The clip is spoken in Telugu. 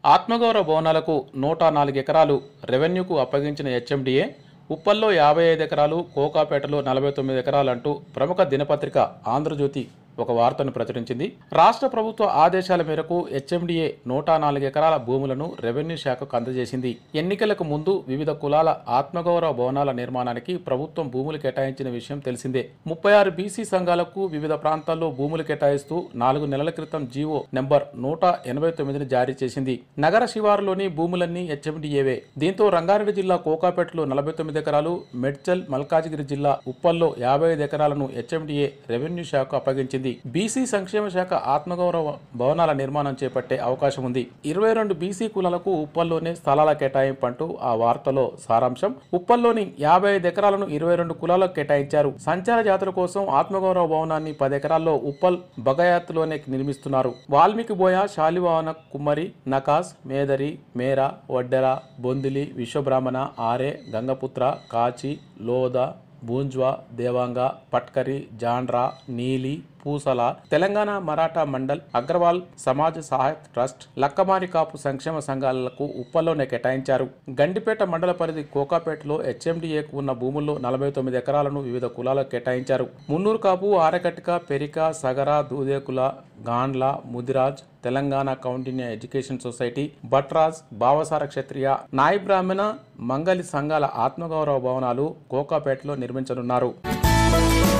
ఆత్మగౌరవ భవనాలకు నూట నాలుగు ఎకరాలు రెవెన్యూకు అప్పగించిన హెచ్ఎండిఏ ఉప్పల్లో యాభై ఐదు ఎకరాలు కోకాపేటలో నలభై తొమ్మిది ఎకరాలు అంటూ ప్రముఖ దినపత్రిక ఆంధ్రజ్యోతి ఒక వార్తను ప్రచురించింది రాష్ట్ర ప్రభుత్వ ఆదేశాల మేరకు హెచ్ఎండిఏ నూట నాలుగు ఎకరాల భూములను రెవెన్యూ శాఖకు అందజేసింది ఎన్నికలకు ముందు వివిధ కులాల ఆత్మగౌరవ భవనాల నిర్మాణానికి ప్రభుత్వం భూములు కేటాయించిన విషయం తెలిసిందే ముప్పై ఆరు బీసీ సంఘాలకు వివిధ ప్రాంతాల్లో భూములు కేటాయిస్తూ నాలుగు నెలల క్రితం జీవో నెంబర్ నూట ఎనభై తొమ్మిదిని జారీ చేసింది నగర శివారులోని భూములన్నీ హెచ్ఎండిఏవే దీంతో రంగారెడ్డి జిల్లా కోకాపేటలో నలభై తొమ్మిది ఎకరాలు మెడ్చల్ మల్కాజిగిరి జిల్లా ఉప్పల్లో యాభై ఐదు ఎకరాలను హెచ్ఎండిఏ రెవెన్యూ శాఖకు అప్పగించింది బీసీ సంక్షేమ శాఖ ఆత్మగౌరవ భవనాల నిర్మాణం చేపట్టే అవకాశం ఉంది ఇరవై రెండు బీసీ కులాలకు ఉప్పల్లోనే స్థలాల కేటాయింపు అంటూ ఆ వార్తలో సారాంశం ఉప్పల్లోని యాభై ఐదు ఎకరాలను ఇరవై రెండు కులాలకు కేటాయించారు సంచార జాతర కోసం ఆత్మగౌరవ భవనాన్ని పది ఎకరాల్లో ఉప్పల్ బగయాత్లోనే నిర్మిస్తున్నారు వాల్మీకి బోయ శాలివాహన కుమ్మరి నకాస్ మేదరి మేర వడ్డెర బొందిలి విశ్వబ్రాహ్మణ ఆరే గంగపుత్ర కాచి లోద బూంజ్వా దేవాంగ పట్కరి జాండ్రా నీలి పూసల తెలంగాణ మరాఠా మండల్ అగ్రవాల్ సమాజ్ సహాయత్ ట్రస్ట్ లక్కమారి కాపు సంక్షేమ సంఘాలకు ఉప్పల్లోనే కేటాయించారు గండిపేట మండల పరిధి కోకాపేటలో హెచ్ఎండిఏకు ఉన్న భూముల్లో నలభై తొమ్మిది ఎకరాలను వివిధ కులాలకు కేటాయించారు మున్నూరు కాపు ఆరకటిక పెరిక సగర దూదేకుల గాండ్ల ముదిరాజ్ తెలంగాణ కౌండిన్య ఎడ్యుకేషన్ సొసైటీ భట్రాజ్ భావసార క్షత్రియ నాయి బ్రాహ్మణ మంగలి సంఘాల ఆత్మగౌరవ భవనాలు కోకాపేటలో నిర్మించనున్నారు